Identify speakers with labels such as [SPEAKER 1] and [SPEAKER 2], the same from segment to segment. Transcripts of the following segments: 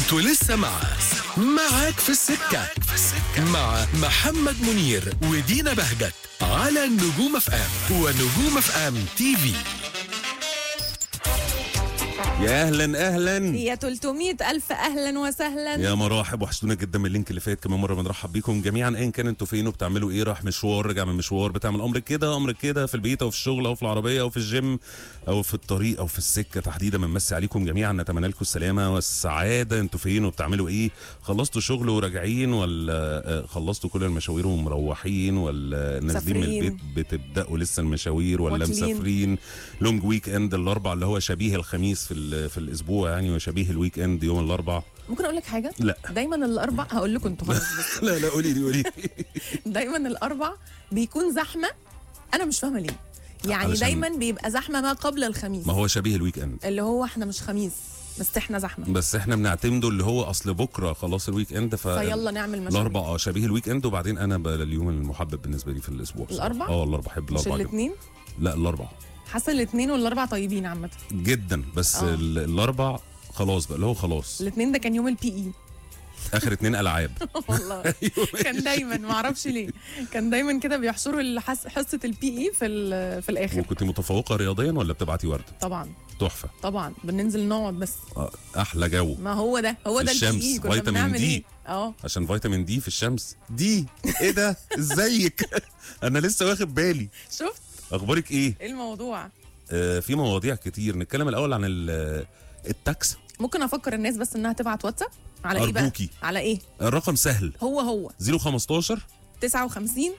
[SPEAKER 1] انتوا لسه مع معاك في السكة مع محمد منير ودينا بهجت على النجوم اف ام ونجوم اف ام تي في
[SPEAKER 2] يا اهلا اهلا
[SPEAKER 3] يا 300 ألف أهلا وسهلا
[SPEAKER 2] يا مراحب وحشتونا جدا من اللينك اللي فات كمان مره بنرحب بيكم جميعا ايا كان انتوا فين وبتعملوا ايه راح مشوار راجع من مشوار بتعمل امرك كده امرك كده في البيت او في الشغل او في العربيه او في الجيم او في الطريق او في السكه تحديدا بنمسي عليكم جميعا نتمنى لكم السلامه والسعاده انتوا فين وبتعملوا ايه خلصتوا شغل وراجعين ولا آه، خلصتوا كل المشاوير ومروحين ولا نازلين من
[SPEAKER 3] مسافرين.
[SPEAKER 2] البيت بتبداوا لسه المشاوير ولا
[SPEAKER 3] واكلين.
[SPEAKER 2] مسافرين لونج ويك اند الاربع اللي هو شبيه الخميس في ال- في الاسبوع يعني وشبيه الويك اند يوم الاربع
[SPEAKER 3] ممكن أقول لك حاجة؟
[SPEAKER 2] لا
[SPEAKER 3] دايما الأربع هقول لكم أنتوا خلاص بس
[SPEAKER 2] لا لا قولي لي قولي لي
[SPEAKER 3] دايما الأربع بيكون زحمة أنا مش فاهمة ليه يعني
[SPEAKER 2] علشان-
[SPEAKER 3] دايما بيبقى زحمة ما قبل الخميس
[SPEAKER 2] ما هو شبيه الويك اند
[SPEAKER 3] اللي هو احنا مش خميس بس احنا زحمة
[SPEAKER 2] بس احنا بنعتمده اللي هو اصل بكره خلاص الويك اند ف
[SPEAKER 3] فيلا نعمل مشاوير
[SPEAKER 2] الاربع اه شبيه الويك اند وبعدين انا بقى اليوم المحبب بالنسبه لي في الاسبوع بصراحة.
[SPEAKER 3] الأربع؟
[SPEAKER 2] اه الاربع بحب
[SPEAKER 3] مش
[SPEAKER 2] الاربع جدا
[SPEAKER 3] الاثنين
[SPEAKER 2] لا الاربع
[SPEAKER 3] حاسة الاثنين والأربع طيبين عامة
[SPEAKER 2] جدا بس
[SPEAKER 3] آه.
[SPEAKER 2] ال- الاربع خلاص بقى اللي هو خلاص
[SPEAKER 3] الاثنين ده كان يوم البي اي
[SPEAKER 2] اخر اتنين العاب
[SPEAKER 3] والله كان دايما ما اعرفش ليه كان دايما كده بيحشروا الحس- حصه البي اي في ال- في الاخر
[SPEAKER 2] وكنت متفوقه رياضيا ولا بتبعتي ورد
[SPEAKER 3] طبعا
[SPEAKER 2] تحفه
[SPEAKER 3] طبعا بننزل نقعد بس
[SPEAKER 2] آه، احلى جو
[SPEAKER 3] ما هو ده هو ده البي
[SPEAKER 2] الشمس،
[SPEAKER 3] اي كنا
[SPEAKER 2] فيتامين
[SPEAKER 3] بنعمل
[SPEAKER 2] دي.
[SPEAKER 3] ايه اه
[SPEAKER 2] عشان فيتامين دي في الشمس دي ايه ده ازيك انا لسه واخد بالي
[SPEAKER 3] شفت
[SPEAKER 2] اخبارك ايه
[SPEAKER 3] ايه الموضوع
[SPEAKER 2] آه في مواضيع كتير نتكلم الاول عن ال- التاكس
[SPEAKER 3] ممكن افكر الناس بس انها تبعت واتساب على ايه بقى
[SPEAKER 2] أرجوكي.
[SPEAKER 3] على ايه
[SPEAKER 2] الرقم سهل
[SPEAKER 3] هو هو
[SPEAKER 2] 015
[SPEAKER 3] 59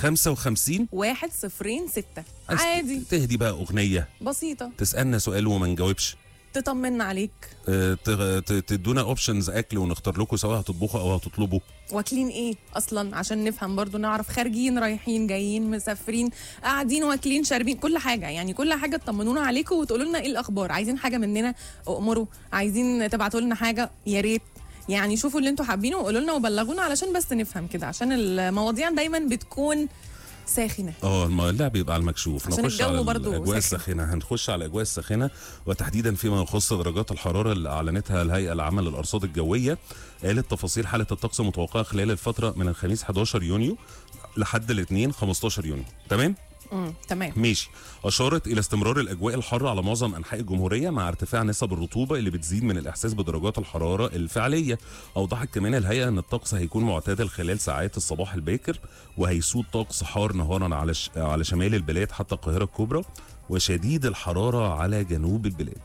[SPEAKER 2] 55
[SPEAKER 3] 1 0 6
[SPEAKER 2] عايز
[SPEAKER 3] عادي
[SPEAKER 2] تهدي بقى اغنيه
[SPEAKER 3] بسيطه
[SPEAKER 2] تسالنا سؤال وما نجاوبش
[SPEAKER 3] تطمنا عليك
[SPEAKER 2] آه، تغ- ت- تدونا اوبشنز اكل ونختار لكم سواء هتطبخوا او هتطلبوا
[SPEAKER 3] واكلين ايه اصلا عشان نفهم برضو نعرف خارجين رايحين جايين مسافرين قاعدين واكلين شاربين كل حاجه يعني كل حاجه تطمنونا عليكم وتقولوا لنا ايه الاخبار عايزين حاجه مننا امروا عايزين تبعتوا لنا حاجه يا ريت يعني شوفوا اللي انتوا حابينه وقولوا لنا وبلغونا علشان بس نفهم كده عشان المواضيع دايما بتكون ساخنه
[SPEAKER 2] اه الم- اللعب يبقى على المكشوف
[SPEAKER 3] عشان
[SPEAKER 2] نخش
[SPEAKER 3] الجو
[SPEAKER 2] على
[SPEAKER 3] برضو
[SPEAKER 2] الاجواء
[SPEAKER 3] ساخن.
[SPEAKER 2] الساخنه هنخش على الاجواء الساخنه وتحديدا فيما يخص درجات الحراره اللي اعلنتها الهيئه العامه للارصاد الجويه قالت تفاصيل حاله الطقس المتوقعه خلال الفتره من الخميس 11 يونيو لحد الاثنين 15 يونيو تمام
[SPEAKER 3] امم تمام
[SPEAKER 2] ماشي أشارت إلى استمرار الأجواء الحارة على معظم أنحاء الجمهورية مع ارتفاع نسب الرطوبة اللي بتزيد من الإحساس بدرجات الحرارة الفعلية أوضحت كمان الهيئة أن الطقس هيكون معتدل خلال ساعات الصباح الباكر وهيسود طقس حار نهارا على ش... على شمال البلاد حتى القاهرة الكبرى وشديد الحرارة على جنوب البلاد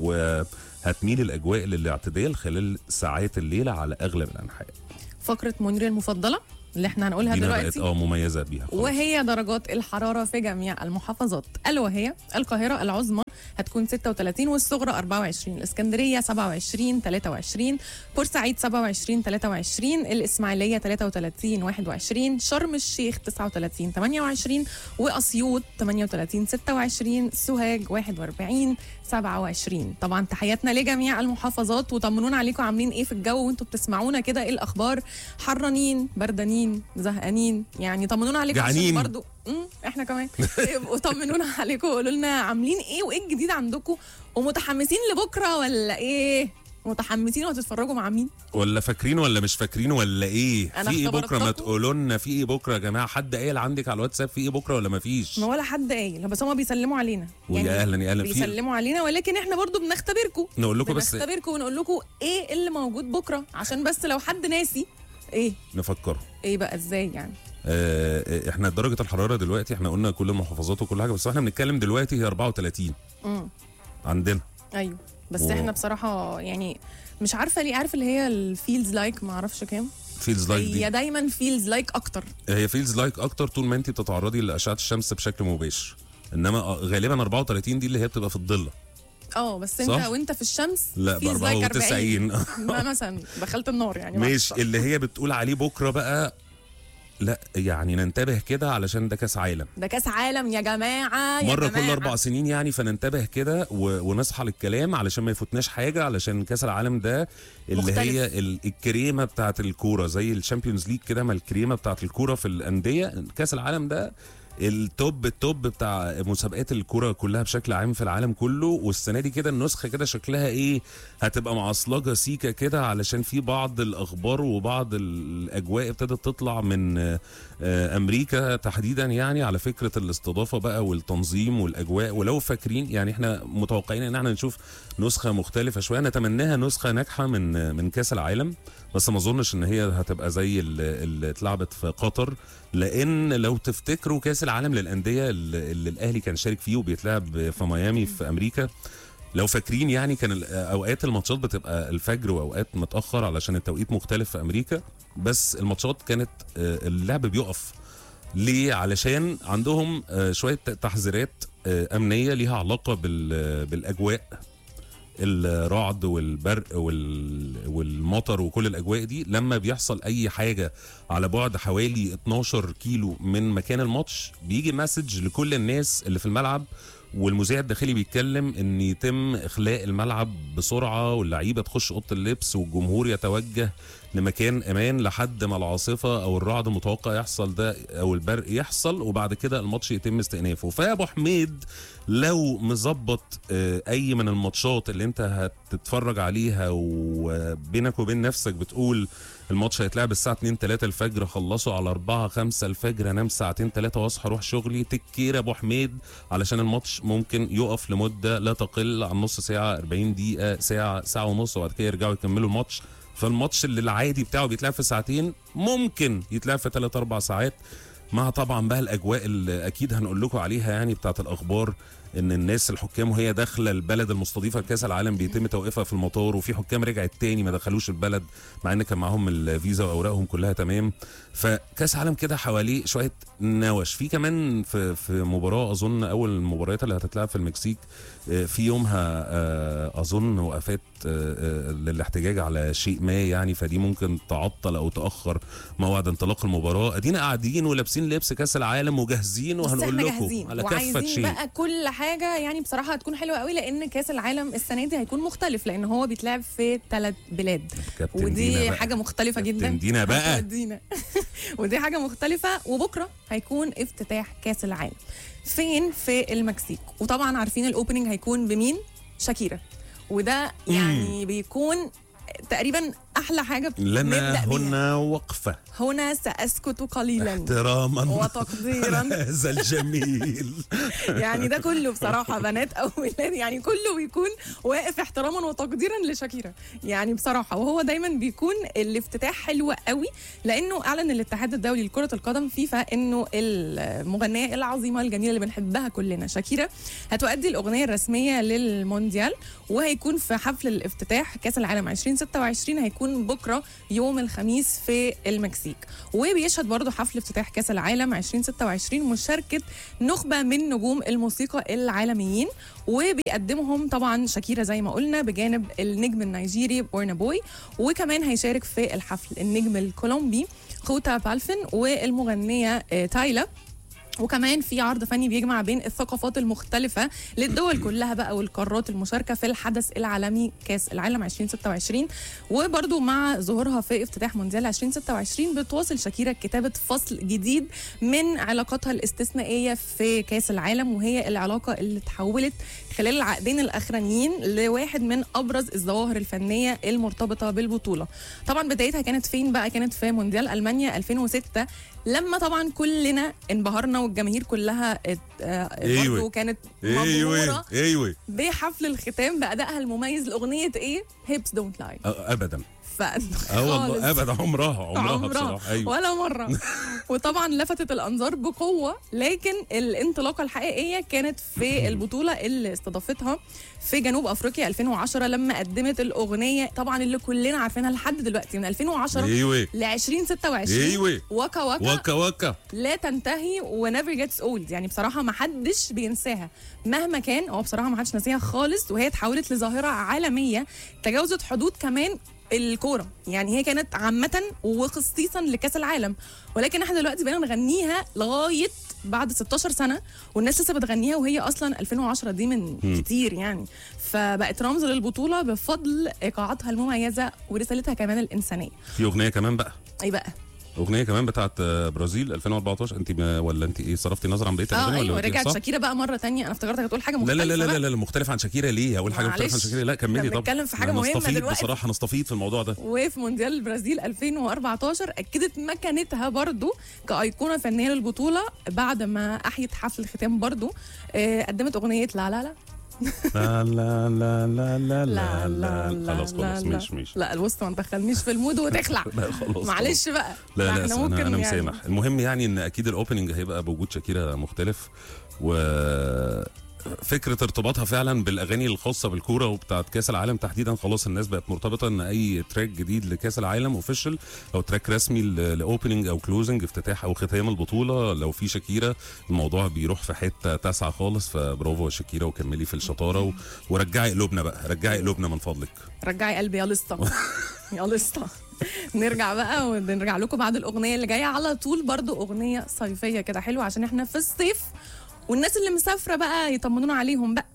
[SPEAKER 2] وهتميل الأجواء للاعتدال خلال ساعات الليل على أغلب الأنحاء
[SPEAKER 3] فقره منير المفضله اللي احنا هنقولها
[SPEAKER 2] دينا بقت
[SPEAKER 3] دلوقتي
[SPEAKER 2] اه مميزة بيها خلاص.
[SPEAKER 3] وهي درجات الحرارة في جميع المحافظات ألا وهي القاهرة العظمى هتكون 36 والصغرى 24 الإسكندرية 27 23 بورسعيد 27 23 الإسماعيلية 33 21 شرم الشيخ 39 28 وأسيوط 38 26 سوهاج 41 27 طبعا تحياتنا لجميع المحافظات وطمنونا عليكم عاملين ايه في الجو وانتوا بتسمعونا كده ايه الاخبار حرانين بردانين زهقانين يعني طمنونا عليكم عشان
[SPEAKER 2] جعانين.
[SPEAKER 3] برضو امم احنا كمان يبقوا طمنونا عليكم وقولوا لنا عاملين ايه وايه الجديد عندكم ومتحمسين لبكره ولا ايه متحمسين وهتتفرجوا مع مين
[SPEAKER 2] ولا فاكرين ولا مش فاكرين ولا ايه
[SPEAKER 3] أنا
[SPEAKER 2] في ايه بكره ما
[SPEAKER 3] اختبرتكم.
[SPEAKER 2] تقولوا لنا في ايه بكره يا جماعه حد قايل عندك على الواتساب في ايه بكره ولا ما فيش
[SPEAKER 3] ما ولا حد قايل بس هما بيسلموا علينا
[SPEAKER 2] ويا اهلا يا اهلا في
[SPEAKER 3] بيسلموا علينا ولكن احنا برضو بنختبركم
[SPEAKER 2] نقول لكم بس
[SPEAKER 3] بنختبركم ونقول لكم ايه اللي موجود بكره عشان بس لو حد ناسي ايه
[SPEAKER 2] نفكره
[SPEAKER 3] ايه بقى ازاي يعني
[SPEAKER 2] آه احنا درجه الحراره دلوقتي احنا قلنا كل المحافظات وكل حاجه بس احنا بنتكلم دلوقتي هي 34
[SPEAKER 3] امم
[SPEAKER 2] عندنا
[SPEAKER 3] ايوه بس
[SPEAKER 2] و-
[SPEAKER 3] احنا بصراحه يعني مش عارفه ليه عارف اللي هي الفيلز لايك ما اعرفش كام
[SPEAKER 2] فيلز لايك
[SPEAKER 3] هي
[SPEAKER 2] دي
[SPEAKER 3] دايما فيلز لايك اكتر
[SPEAKER 2] هي فيلز لايك اكتر طول ما انت بتتعرضي لاشعه الشمس بشكل مباشر انما آه، غالبا 34 دي اللي هي بتبقى في الضله
[SPEAKER 3] اه بس انت
[SPEAKER 2] صح؟
[SPEAKER 3] وانت في الشمس
[SPEAKER 2] لا ب
[SPEAKER 3] feels like
[SPEAKER 2] 94
[SPEAKER 3] ما مثلا دخلت النار يعني
[SPEAKER 2] مش
[SPEAKER 3] معلش.
[SPEAKER 2] اللي هي بتقول عليه بكره بقى لا يعني ننتبه كده علشان ده كاس عالم
[SPEAKER 3] ده كاس عالم يا جماعه يا
[SPEAKER 2] مره
[SPEAKER 3] جماعة.
[SPEAKER 2] كل اربع سنين يعني فننتبه كده و... ونصحى للكلام علشان ما يفوتناش حاجه علشان كاس العالم ده اللي
[SPEAKER 3] مختلف.
[SPEAKER 2] هي ال... الكريمه بتاعه الكوره زي الشامبيونز ليج كده ما الكريمه بتاعه الكوره في الانديه كاس العالم ده التوب التوب بتاع مسابقات الكرة كلها بشكل عام في العالم كله والسنه دي كده النسخه كده شكلها ايه هتبقى معصلجه سيكه كده علشان في بعض الاخبار وبعض الاجواء ابتدت تطلع من آه، آه، امريكا تحديدا يعني على فكره الاستضافه بقى والتنظيم والاجواء ولو فاكرين يعني احنا متوقعين ان احنا نشوف نسخه مختلفه شويه نتمناها نسخه ناجحه من من كاس العالم بس ما اظنش ان هي هتبقى زي اللي اللي اتلعبت في قطر لان لو تفتكروا كاس العالم للانديه اللي اللي الاهلي كان شارك فيه وبيتلعب في ميامي في امريكا لو فاكرين يعني كان ال- اوقات الماتشات بتبقى الفجر واوقات متاخر علشان التوقيت مختلف في امريكا بس الماتشات كانت آه، اللعب بيقف ليه علشان عندهم آه، شويه تحذيرات آه، امنيه ليها علاقه بال- بالاجواء الرعد والبرق وال... والمطر وكل الاجواء دي لما بيحصل اي حاجه على بعد حوالي 12 كيلو من مكان الماتش بيجي مسج لكل الناس اللي في الملعب والمذيع الداخلي بيتكلم ان يتم اخلاء الملعب بسرعه واللعيبه تخش اوضه اللبس والجمهور يتوجه لمكان امان لحد ما العاصفه او الرعد المتوقع يحصل ده او البرق يحصل وبعد كده الماتش يتم استئنافه فيا ابو حميد لو مظبط آه، اي من الماتشات اللي انت هتتفرج عليها وبينك وبين نفسك بتقول الماتش هيتلعب الساعه 2 3 الفجر خلصوا على 4 5 الفجر انام ساعتين 3 واصحى اروح شغلي تكير يا ابو حميد علشان الماتش ممكن يقف لمده لا تقل عن نص ساعه 40 دقيقه ساعه ساعه ونص وبعد كده يرجعوا يكملوا الماتش فالماتش اللي العادي بتاعه بيتلعب في ساعتين ممكن يتلعب في 3 4 ساعات مع طبعا بقى الاجواء اللي اكيد هنقول لكم عليها يعني بتاعت الاخبار ان الناس الحكام وهي داخله البلد المستضيفه لكاس العالم بيتم توقيفها في المطار وفي حكام رجعت تاني ما دخلوش البلد مع ان كان معاهم الفيزا واوراقهم كلها تمام فكاس عالم كده حواليه شويه نوش في كمان في في مباراه اظن اول المباريات اللي هتتلعب في المكسيك آه، في يومها آه، اظن وقفات آه، آه، للاحتجاج على شيء ما يعني فدي ممكن تعطل او تاخر موعد انطلاق المباراه ادينا قاعدين ولابسين لبس كاس العالم وجاهزين
[SPEAKER 3] بس
[SPEAKER 2] وهنقول
[SPEAKER 3] احنا
[SPEAKER 2] لكم
[SPEAKER 3] جاهزين
[SPEAKER 2] على كافه
[SPEAKER 3] وعايزين
[SPEAKER 2] شيء
[SPEAKER 3] بقى كل حاجه يعني بصراحه هتكون حلوه قوي لان كاس العالم السنه دي هيكون مختلف لان هو بيتلعب في ثلاث بلاد
[SPEAKER 2] كابتن دينا
[SPEAKER 3] ودي
[SPEAKER 2] بقى.
[SPEAKER 3] حاجه مختلفه
[SPEAKER 2] كابتن
[SPEAKER 3] جدا
[SPEAKER 2] دينا بقى.
[SPEAKER 3] كابتن دينا ودي حاجه مختلفه وبكره هيكون افتتاح كاس العالم فين في المكسيك وطبعا عارفين الاوبننج هيكون بمين شاكيرا وده يعني بيكون تقريبا احلى حاجه
[SPEAKER 2] لنا
[SPEAKER 3] نبدأ بيها.
[SPEAKER 2] هنا وقفه
[SPEAKER 3] هنا ساسكت قليلا
[SPEAKER 2] احتراما
[SPEAKER 3] وتقديرا
[SPEAKER 2] هذا الجميل
[SPEAKER 3] يعني ده كله بصراحة بنات أو ولاد يعني كله بيكون واقف احتراما وتقديرا لشاكيرا يعني بصراحة وهو دايما بيكون الافتتاح حلو قوي لأنه أعلن الاتحاد الدولي لكرة القدم فيفا إنه المغنية العظيمة الجميلة اللي بنحبها كلنا شاكيرا هتؤدي الأغنية الرسمية للمونديال وهيكون في حفل الافتتاح كأس العالم 2026 هيكون بكرة يوم الخميس في المكسيك وبيشهد برضه حفل افتتاح كأس العالم 2026 مشاركة نخبة من نجوم الموسيقى العالميين وبيقدمهم طبعا شاكيرا زي ما قلنا بجانب النجم النيجيري بورنا بوي وكمان هيشارك في الحفل النجم الكولومبي خوتا بالفن والمغنية آه، تايلا وكمان في عرض فني بيجمع بين الثقافات المختلفة للدول كلها بقى والقارات المشاركة في الحدث العالمي كاس العالم 2026 وبرضو مع ظهورها في افتتاح مونديال 2026 بتواصل شاكيرا كتابة فصل جديد من علاقاتها الاستثنائية في كاس العالم وهي العلاقة اللي تحولت خلال العقدين الأخرانيين لواحد من أبرز الظواهر الفنية المرتبطة بالبطولة طبعا بدايتها كانت فين بقى كانت في مونديال ألمانيا 2006 لما طبعا كلنا انبهرنا والجماهير كلها ات- آه،
[SPEAKER 2] أيوة.
[SPEAKER 3] برضو كانت مبهورة
[SPEAKER 2] ايوه ايوه
[SPEAKER 3] بحفل الختام بأدائها المميز لأغنية إيه؟ هيبس دونت لاي
[SPEAKER 2] ابدا
[SPEAKER 3] ف
[SPEAKER 2] اه
[SPEAKER 3] خالص.
[SPEAKER 2] والله ابدا عمرها عمرها بصراحه ايوه
[SPEAKER 3] ولا مرة وطبعا لفتت الأنظار بقوة لكن الانطلاقة الحقيقية كانت في البطولة اللي استضافتها في جنوب أفريقيا 2010 لما قدمت الأغنية طبعا اللي كلنا عارفينها لحد دلوقتي من 2010
[SPEAKER 2] ايوه
[SPEAKER 3] ل 2026
[SPEAKER 2] ايوه
[SPEAKER 3] وكا وكا
[SPEAKER 2] وكا وكا
[SPEAKER 3] لا تنتهي ونيفر جيتس اولد يعني بصراحه ما حدش بينساها مهما كان هو بصراحه ما حدش ناسيها خالص وهي اتحولت لظاهره عالميه تجاوزت حدود كمان الكوره يعني هي كانت عامه وخصيصا لكاس العالم ولكن احنا دلوقتي بقينا نغنيها لغايه بعد 16 سنه والناس لسه بتغنيها وهي اصلا 2010 دي من كتير يعني فبقت رمز للبطوله بفضل ايقاعاتها المميزه ورسالتها كمان الانسانيه
[SPEAKER 2] في اغنيه كمان بقى
[SPEAKER 3] ايه بقى
[SPEAKER 2] اغنيه كمان بتاعت آه، برازيل 2014 انت ما ولا انت ايه صرفتي نظر عن بقيه
[SPEAKER 3] اه
[SPEAKER 2] الاغاني
[SPEAKER 3] ايوه
[SPEAKER 2] ولا قلتي
[SPEAKER 3] رجعت
[SPEAKER 2] صح؟
[SPEAKER 3] شاكيرا بقى مره تانية انا افتكرتك هتقول حاجه
[SPEAKER 2] لا
[SPEAKER 3] مختلفه
[SPEAKER 2] لا لا لا
[SPEAKER 3] بقى.
[SPEAKER 2] لا, لا مختلف عن شاكيرا ليه اقول حاجه مختلفه عن
[SPEAKER 3] معلش.
[SPEAKER 2] شاكيرا لا كملي
[SPEAKER 3] احنا
[SPEAKER 2] طب
[SPEAKER 3] بنتكلم في حاجة
[SPEAKER 2] أنا
[SPEAKER 3] مهمة
[SPEAKER 2] نستفيد
[SPEAKER 3] دلوقتي.
[SPEAKER 2] بصراحه نستفيد في الموضوع ده
[SPEAKER 3] وفي مونديال البرازيل 2014 اكدت مكانتها برضو كايقونه فنيه للبطوله بعد ما احيت حفل الختام برضو آه، قدمت اغنيه لا لا لا
[SPEAKER 2] لا لا لا لا لا
[SPEAKER 3] لا
[SPEAKER 2] لا
[SPEAKER 3] لا
[SPEAKER 2] خلاص
[SPEAKER 3] لا
[SPEAKER 2] خلاص
[SPEAKER 3] لا.
[SPEAKER 2] مش مش
[SPEAKER 3] لا الوسط ما تدخلنيش في المود وتخلع
[SPEAKER 2] لا خلاص
[SPEAKER 3] معلش بقى
[SPEAKER 2] لا لا
[SPEAKER 3] احنا
[SPEAKER 2] أنا,
[SPEAKER 3] ممكن
[SPEAKER 2] انا
[SPEAKER 3] يعني
[SPEAKER 2] مسامح المهم يعني ان اكيد الاوبننج هيبقى بوجود شاكيرا مختلف و فكره ارتباطها فعلا بالاغاني الخاصه بالكوره وبتاعت كاس العالم تحديدا خلاص الناس بقت مرتبطه ان اي تراك جديد لكاس العالم اوفيشال او تراك رسمي لاوبننج او كلوزنج افتتاح او ختام البطوله لو في شاكيرا الموضوع بيروح في حته تاسعه خالص فبرافو يا شاكيرا وكملي في الشطاره و... ورجعي قلوبنا بقى رجعي قلوبنا من فضلك
[SPEAKER 3] رجعي قلبي يا لسطى يا لسطى نرجع بقى ونرجع لكم بعد الاغنيه اللي جايه على طول برضو اغنيه صيفيه كده حلوه عشان احنا في الصيف والناس اللي مسافره بقى يطمنونا عليهم بقى